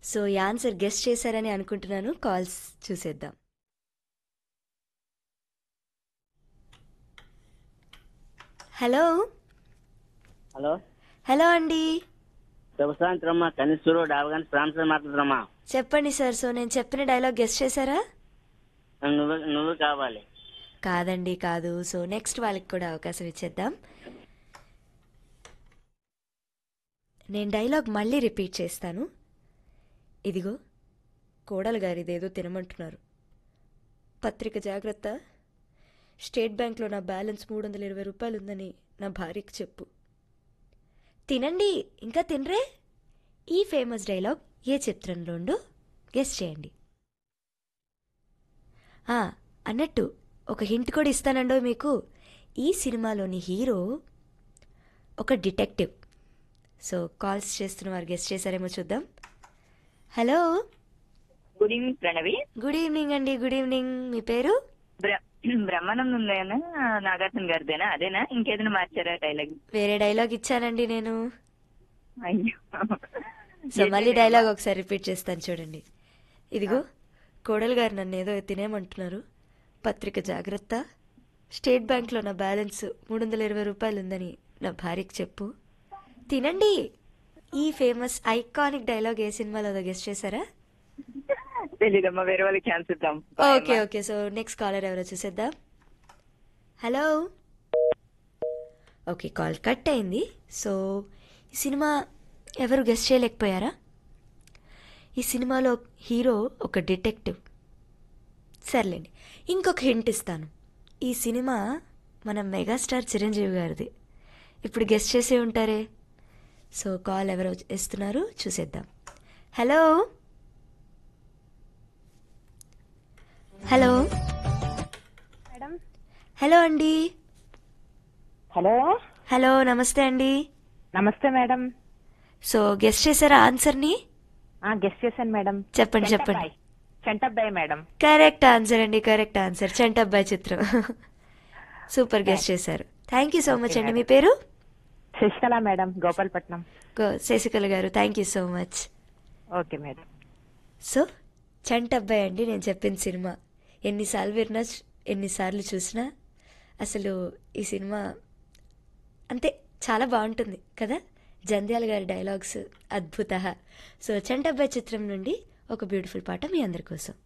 so ఈ answer guest చేశారని అనుకుంటున్నాను కాల్స్ చూసేద్దాం హలో హలో హలో అండి శుభ సాయంత్రం అమ్మా కనీశ్వరు డాబగాని ప్రాంతం మాట్లాడుతున్నామా చెప్పండి సార్ సో నేను చెప్పిన డైలాగ్ గెస్ట్ చేశారా నువ్వు నువ్వు కావాలి కాదండి కాదు సో నెక్స్ట్ వాళ్ళకి కూడా అవకాశం ఇచ్చేద్దాం నేను డైలాగ్ మళ్ళీ రిపీట్ చేస్తాను ఇదిగో కోడలు గారు ఇదేదో తినమంటున్నారు పత్రిక జాగ్రత్త స్టేట్ బ్యాంక్లో నా బ్యాలెన్స్ మూడు వందల ఇరవై రూపాయలు ఉందని నా భార్యకి చెప్పు తినండి ఇంకా తినరే ఈ ఫేమస్ డైలాగ్ ఏ చిత్రంలో ఉందో గెస్ చేయండి ఆ, అన్నట్టు ఒక హింట్ కూడా ఇస్తానండో మీకు ఈ సినిమాలోని హీరో ఒక డిటెక్టివ్ సో కాల్స్ చేస్తున్న వారు గెస్ట్ చేశారేమో చూద్దాం hello good evening Pranavi good evening అండి గుడ్ ఈవినింగ్ మీ పేరు బ్ర- బ్రహ్మానందం ఉందేనా నాగార్జున గారిదేనా అదేనా ఇంకేదైనా మార్చారా డైలాగ్ వేరే డైలాగ్ ఇచ్చానండి నేను అయ్యో సో మళ్ళీ డైలాగ్ ఒకసారి రిపీట్ చేస్తాను చూడండి ఇదిగో కోడలు గారు నన్ను ఏదో తినేమంటున్నారు పత్రిక జాగ్రత్త స్టేట్ బ్యాంక్లో నా బ్యాలెన్స్ మూడు వందల ఇరవై రూపాయలు ఉందని నా భార్యకి చెప్పు తినండి ఈ ఫేమస్ ఐకానిక్ డైలాగ్ ఏ సినిమాలో గెస్ట్ చేశారా తెలీదమ్మా వేరే వాళ్ళకి ఛాన్స్ ఇద్దాం okay okay so next caller ఎవరో చూసేద్దాం హలో ఓకే కాల్ కట్ అయింది సో ఈ సినిమా ఎవరు గెస్ట్ చేయలేకపోయారా ఈ సినిమాలో హీరో ఒక డిటెక్టివ్ సర్లేండి ఇంకొక హింట్ ఇస్తాను ఈ సినిమా మన మెగాస్టార్ చిరంజీవి గారిది ఇప్పుడు గెస్ట్ చేసే ఉంటారే సో కాల్ ఎవరో ఇస్తున్నారు చూసేద్దాం హలో హలో మేడం హలో అండి హలో హలో నమస్తే అండి నమస్తే మేడం సో గెస్ట్ చేశారా ఆన్సర్ని ఆ గెస్ట్ చేశాను మేడం చెప్పండి చెప్పండి చెంటబ్బాయి మేడం కరెక్ట్ ఆన్సర్ అండి కరెక్ట్ ఆన్సర్ చంటబ్బాయి చిత్రం సూపర్ గెస్ట్ చేశారు థ్యాంక్ యూ సో మచ్ అండి మీ పేరు Sasikala madam Gopalapatnam Go- Sasikala garu thank you so much okay madam so Chantabbai అండి నేను చెప్పిన సినిమా ఎన్నిసార్లు విన్నా ఎన్నిసార్లు చూసినా అసలు ఈ సినిమా అంతే చాలా బాగుంటుంది కదా జంధ్యాల గారి డైలాగ్స్ అద్భుత సో చంటబ్బాయి చిత్రం నుండి ఒక బ్యూటిఫుల్ పాట మీ అందరి కోసం